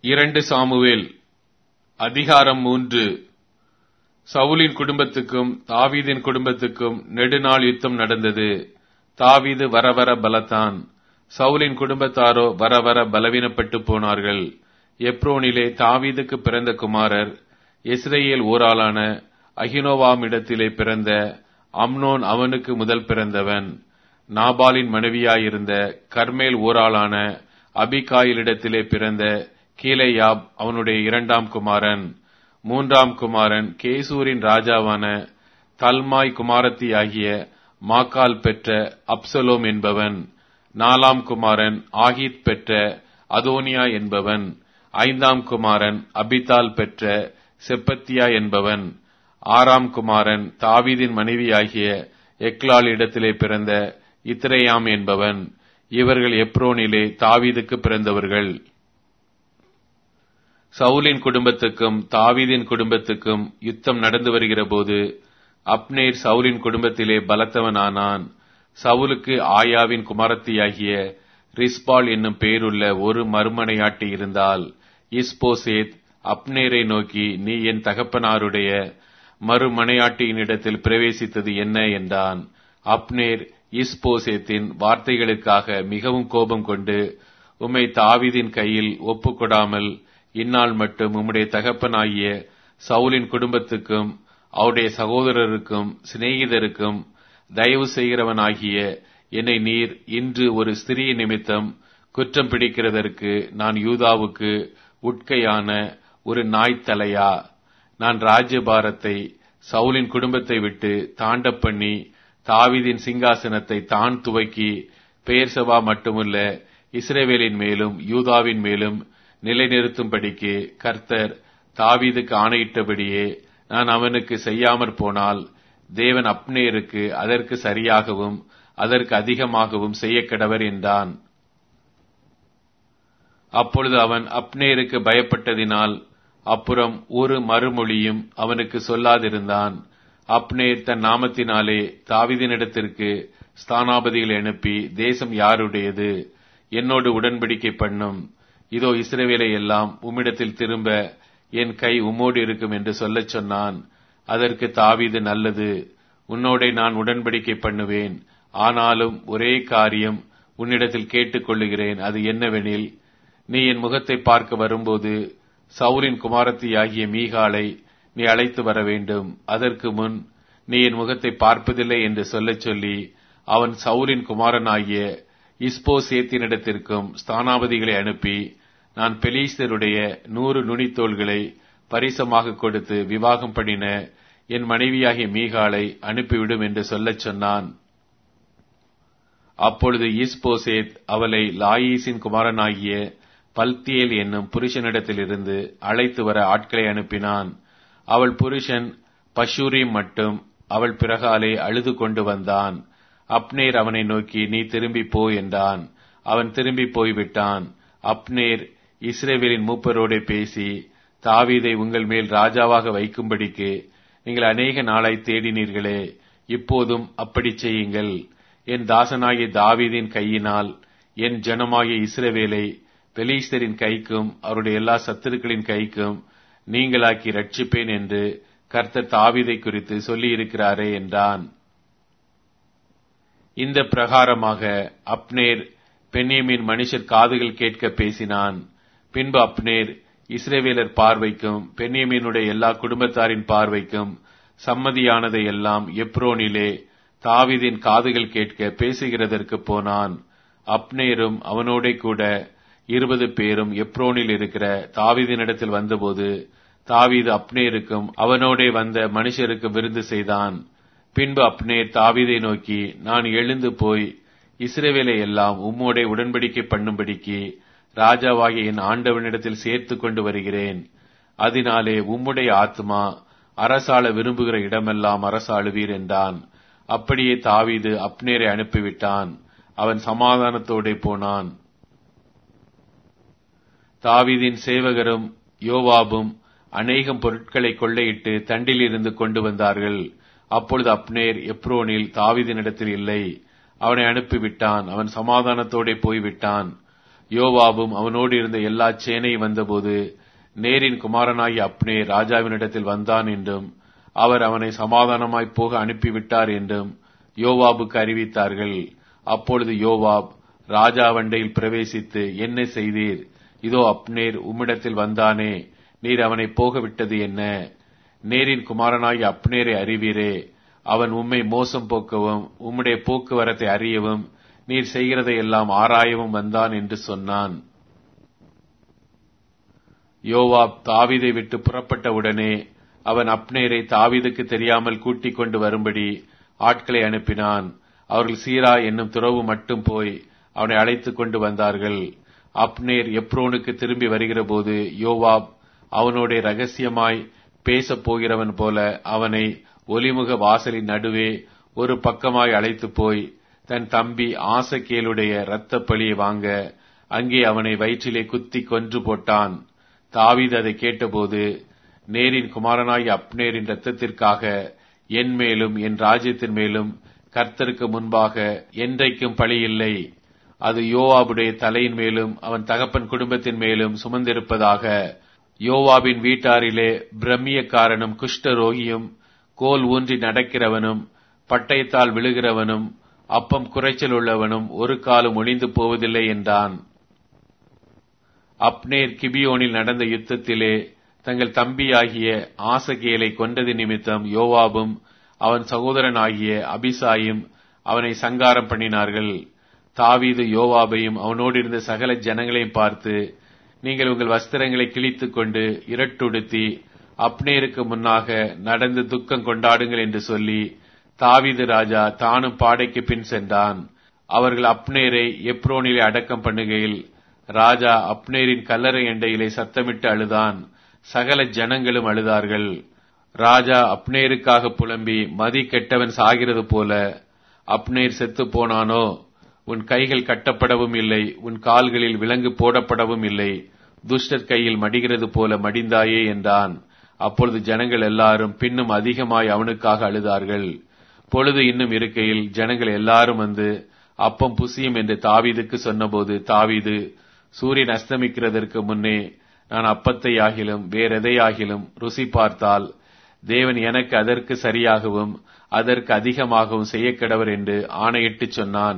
இரண்டு சாமுவேல் அதிகாரம் மூன்று சவுலின் குடும்பத்துக்கும் தாவீதின் குடும்பத்துக்கும் நெடுநாள் யுத்தம் நடந்தது தாவீது வர வர பலத்தான் சவுலின் குடும்பத்தாரோ வர வர பலவீனப்பட்டு போனார்கள் எப்ரோனிலே தாவீதுக்கு பிறந்த குமாரர் இஸ்ரேல் ஊராளான அகினோவாமிடத்திலே பிறந்த அம்னோன் அவனுக்கு முதல் பிறந்தவன் நாபாலின் மனைவியாயிருந்த கர்மேல் ஊராளான அபிகாயிலிடத்திலே பிறந்த கீலேயாப் அவனுடைய இரண்டாம் குமாரன் மூன்றாம் குமாரன் கேசூரின் ராஜாவான தல்மாய் குமாரத்தியாகிய மாக்கால் பெற்ற அப்சலோம் என்பவன் நாலாம் குமாரன் ஆகித் பெற்ற அதோனியா என்பவன் ஐந்தாம் குமாரன் அபிதால் பெற்ற செப்பத்தியா என்பவன் ஆறாம் குமாரன் தாவீதின் மனைவியாகிய எக்லால் இடத்திலே பிறந்த இத்ரேயாம் என்பவன் இவர்கள் எப்ரோனிலே தாவீதுக்கு பிறந்தவர்கள் சவுலின் குடும்பத்துக்கும் தாவீதின் குடும்பத்துக்கும் யுத்தம் நடந்து வருகிற போது அப்னேர் சவுலின் குடும்பத்திலே பலத்தவனானான் சவுலுக்கு ஆயாவின் குமாரத்தியாகிய ரிஸ்பால் என்னும் பேருள்ள ஒரு மறுமனையாட்டி இருந்தால் இஸ்போசேத் அப்னேரை நோக்கி நீ என் தகப்பனாருடைய மறுமனையாட்டியினிடத்தில் பிரவேசித்தது என்ன என்றான் அப்னேர் இஸ்போசேத்தின் வார்த்தைகளுக்காக மிகவும் கோபம் கொண்டு உம்மை தாவீதின் கையில் ஒப்புக்கொடாமல் இந்நாள் மட்டும் உம்முடைய தகப்பனாகிய சவுலின் குடும்பத்துக்கும் அவருடைய சகோதரருக்கும் சிநேகிதருக்கும் தயவு செய்கிறவனாகிய என்னை நீர் இன்று ஒரு ஸ்திரீ நிமித்தம் குற்றம் பிடிக்கிறதற்கு நான் யூதாவுக்கு உட்கையான ஒரு நாய்த்தலையா நான் ராஜ்யபாரத்தை சவுலின் குடும்பத்தை விட்டு தாண்ட பண்ணி தாவிதின் சிங்காசனத்தை தான் துவக்கி பெயர்சபா மட்டுமல்ல இஸ்ரேவேலின் மேலும் யூதாவின் மேலும் நிலைநிறுத்தும்படிக்கு கர்த்தர் தாவீதுக்கு ஆணையிட்டபடியே நான் அவனுக்கு செய்யாமற் போனால் தேவன் அப்னேருக்கு அதற்கு சரியாகவும் அதற்கு அதிகமாகவும் செய்ய கடவர் என்றான் அப்பொழுது அவன் அப்னேருக்கு பயப்பட்டதினால் அப்புறம் ஒரு மறுமொழியும் அவனுக்கு சொல்லாதிருந்தான் அப்னேர் தன் நாமத்தினாலே தாவிதினிடத்திற்கு ஸ்தானாபதிகளை அனுப்பி தேசம் யாருடையது என்னோடு உடன்படிக்கை பண்ணும் இதோ இஸ்ரவேலை எல்லாம் உம்மிடத்தில் திரும்ப என் கை உம்மோடு இருக்கும் என்று சொல்லச் சொன்னான் அதற்கு தாவீது நல்லது உன்னோடே நான் உடன்படிக்கை பண்ணுவேன் ஆனாலும் ஒரே காரியம் உன்னிடத்தில் கேட்டுக்கொள்ளுகிறேன் அது என்னவெனில் நீ என் முகத்தை பார்க்க வரும்போது சவுலின் குமாரத்தியாகிய மீகாலை நீ அழைத்து வர வேண்டும் அதற்கு முன் நீ என் முகத்தை பார்ப்பதில்லை என்று சொல்லச் சொல்லி அவன் சவுலின் குமாரனாகிய இஸ்போ சேத்தினிடத்திற்கும் ஸ்தானாபதிகளை அனுப்பி நான் பெலீஸ்தருடைய நூறு நுனித்தோள்களை பரிசமாக கொடுத்து விவாகம் பண்ணின என் மனைவியாகிய மீகாலை அனுப்பிவிடும் என்று சொல்லச் சொன்னான் அப்பொழுது ஈஸ்போசேத் அவளை லாயீசின் குமாரனாகிய பல்தியேல் என்னும் புருஷனிடத்திலிருந்து அழைத்து வர ஆட்களை அனுப்பினான் அவள் புருஷன் பஷூரிம் மட்டும் அவள் பிறகாலே அழுது கொண்டு வந்தான் அப்னேர் அவனை நோக்கி நீ திரும்பி போ என்றான் அவன் திரும்பி போய்விட்டான் அப்னேர் இஸ்ரேவேலின் மூப்பரோடே பேசி தாவீதை உங்கள் மேல் ராஜாவாக வைக்கும்படிக்கு நீங்கள் அநேக நாளாய் தேடினீர்களே இப்போதும் அப்படி செய்யுங்கள் என் தாசனாகிய தாவீதின் கையினால் என் ஜனமாகிய இஸ்ரவேலை பெலீஸ்தரின் கைக்கும் அவருடைய எல்லா சத்துருக்களின் கைக்கும் நீங்களாக்கி ரட்சிப்பேன் என்று கர்த்தர் தாவீதை குறித்து சொல்லியிருக்கிறாரே என்றான் இந்த பிரகாரமாக அப்னேர் பெண்ணியமின் மனுஷர் காதுகள் கேட்க பேசினான் பின்பு அப்னேர் இஸ்ரேவேலர் பார்வைக்கும் பெண்ணியமீனுடைய எல்லா குடும்பத்தாரின் பார்வைக்கும் சம்மதியானதை எல்லாம் எப்ரோனிலே தாவிதின் காதுகள் கேட்க பேசுகிறதற்கு போனான் அப்னேரும் அவனோட கூட இருபது பேரும் எப்ரோனில் இருக்கிற தாவிதினிடத்தில் வந்தபோது தாவீது அப்னேருக்கும் அவனோடே வந்த மனுஷருக்கும் விருந்து செய்தான் பின்பு அப்னேர் தாவீதை நோக்கி நான் எழுந்து போய் இஸ்ரேவேலை எல்லாம் உம்மோடே உடன்படிக்கை பண்ணும்படிக்கு ராஜாவாகிய என் ஆண்டவனிடத்தில் சேர்த்து கொண்டு வருகிறேன் அதனாலே உம்முடைய ஆத்மா அரசாள விரும்புகிற இடமெல்லாம் அரசாளுவீர் என்றான் அப்படியே தாவீது அப்னேரை அனுப்பிவிட்டான் அவன் சமாதானத்தோடே போனான் தாவீதின் சேவகரும் யோவாபும் அநேகம் பொருட்களை கொள்ளையிட்டு தண்டில் இருந்து கொண்டு வந்தார்கள் அப்பொழுது அப்னேர் எப்ரோனில் தாவீதினிடத்தில் இல்லை அவனை அனுப்பிவிட்டான் அவன் சமாதானத்தோடே போய்விட்டான் யோவாபும் அவனோடு இருந்த எல்லா சேனையும் வந்தபோது நேரின் குமாரனாகி அப்னே ராஜாவினிடத்தில் வந்தான் என்றும் அவர் அவனை சமாதானமாய் போக அனுப்பிவிட்டார் என்றும் யோவாபுக்கு அறிவித்தார்கள் அப்பொழுது யோவாப் ராஜா வண்டையில் பிரவேசித்து என்ன செய்தீர் இதோ அப்னேர் உம்மிடத்தில் வந்தானே நீர் அவனை போக விட்டது என்ன நேரின் குமாரனாகி அப்னேரை அறிவீரே அவன் உம்மை மோசம் போக்கவும் உம்முடைய போக்குவரத்தை அறியவும் நீர் செய்கிறதை எல்லாம் ஆராயவும் வந்தான் என்று சொன்னான் யோவாப் தாவிதை விட்டு புறப்பட்டவுடனே அவன் அப்னேரை தாவிதுக்கு தெரியாமல் கூட்டிக் கொண்டு வரும்படி ஆட்களை அனுப்பினான் அவர்கள் சீரா என்னும் துறவு மட்டும் போய் அவனை அழைத்துக் கொண்டு வந்தார்கள் அப்னேர் எப்ரோனுக்கு திரும்பி வருகிற போது யோவாப் அவனோட ரகசியமாய் பேசப் போகிறவன் போல அவனை ஒலிமுக வாசலின் நடுவே ஒரு பக்கமாய் அழைத்து போய் தன் தம்பி ஆசகேலுடைய இரத்த பழியை வாங்க அங்கே அவனை வயிற்றிலே குத்தி கொன்று போட்டான் தாவீது அதை கேட்டபோது நேரின் குமாரனாய் அப்னேரின் இரத்தத்திற்காக என் மேலும் என் ராஜ்யத்தின் மேலும் கர்த்தருக்கு முன்பாக என்றைக்கும் பழி இல்லை அது யோவாபுடைய தலையின் மேலும் அவன் தகப்பன் குடும்பத்தின் மேலும் சுமந்திருப்பதாக யோவாபின் வீட்டாரிலே பிரம்மியக்காரனும் குஷ்டரோகியும் கோல் ஊன்றி நடக்கிறவனும் பட்டயத்தால் விழுகிறவனும் அப்பம் குறைச்சல் உள்ளவனும் ஒரு காலம் ஒளிந்து போவதில்லை என்றான் அப்னேர் கிபியோனில் நடந்த யுத்தத்திலே தங்கள் தம்பியாகிய ஆசகேலை கொண்டது நிமித்தம் யோவாபும் அவன் சகோதரனாகிய அபிசாயும் அவனை சங்காரம் பண்ணினார்கள் தாவீது யோவாபையும் அவனோடு இருந்த சகல ஜனங்களையும் பார்த்து நீங்கள் உங்கள் வஸ்திரங்களை கிழித்துக் கொண்டு இரட்டுடுத்தி அப்னேருக்கு முன்னாக நடந்து துக்கம் கொண்டாடுங்கள் என்று சொல்லி தாவீது ராஜா தானும் பாடைக்கு பின் சென்றான் அவர்கள் அப்னேரை எப்ரோனிலே அடக்கம் பண்ணுகையில் ராஜா அப்னேரின் கல்லறை எண்டையிலே சத்தமிட்டு அழுதான் சகல ஜனங்களும் அழுதார்கள் ராஜா அப்னேருக்காக புலம்பி மதி கெட்டவன் சாகிறது போல அப்னேர் செத்து போனானோ உன் கைகள் கட்டப்படவும் இல்லை உன் கால்களில் விலங்கு போடப்படவும் இல்லை துஷ்டர் கையில் மடிகிறது போல மடிந்தாயே என்றான் அப்பொழுது ஜனங்கள் எல்லாரும் பின்னும் அதிகமாய் அவனுக்காக அழுதார்கள் பொழுது இன்னும் இருக்கையில் ஜனங்கள் எல்லாரும் வந்து அப்பம் புசியும் என்று தாவீதுக்கு சொன்னபோது தாவீது சூரியன் அஸ்தமிக்கிறதற்கு முன்னே நான் அப்பத்தை ஆகிலும் வேறெதையாகிலும் ருசி பார்த்தால் தேவன் எனக்கு அதற்கு சரியாகவும் அதற்கு அதிகமாகவும் செய்யக்கடவர் என்று ஆணையிட்டு சொன்னான்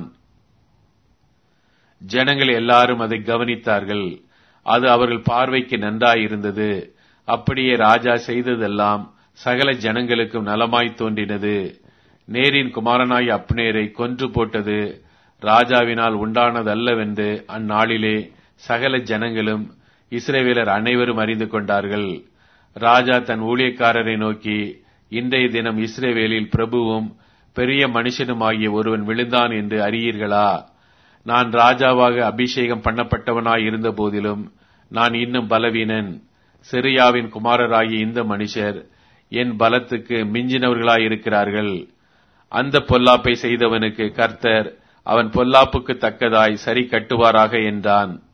ஜனங்கள் எல்லாரும் அதை கவனித்தார்கள் அது அவர்கள் பார்வைக்கு நன்றாயிருந்தது அப்படியே ராஜா செய்ததெல்லாம் சகல ஜனங்களுக்கும் நலமாய் தோன்றினது நேரின் குமாரனாய் அப்னேரை கொன்று போட்டது ராஜாவினால் உண்டானதல்லவென்று அந்நாளிலே சகல ஜனங்களும் இஸ்ரேவேலர் அனைவரும் அறிந்து கொண்டார்கள் ராஜா தன் ஊழியக்காரரை நோக்கி இன்றைய தினம் இஸ்ரேவேலில் பிரபுவும் பெரிய மனுஷனுமாகிய ஒருவன் விழுந்தான் என்று அறியீர்களா நான் ராஜாவாக அபிஷேகம் பண்ணப்பட்டவனாய் இருந்த போதிலும் நான் இன்னும் பலவீனன் சிரியாவின் குமாரராகிய இந்த மனுஷர் என் பலத்துக்கு மிஞ்சினவர்களாய் இருக்கிறார்கள் அந்த பொல்லாப்பை செய்தவனுக்கு கர்த்தர் அவன் பொல்லாப்புக்கு தக்கதாய் சரி கட்டுவாராக என்றான்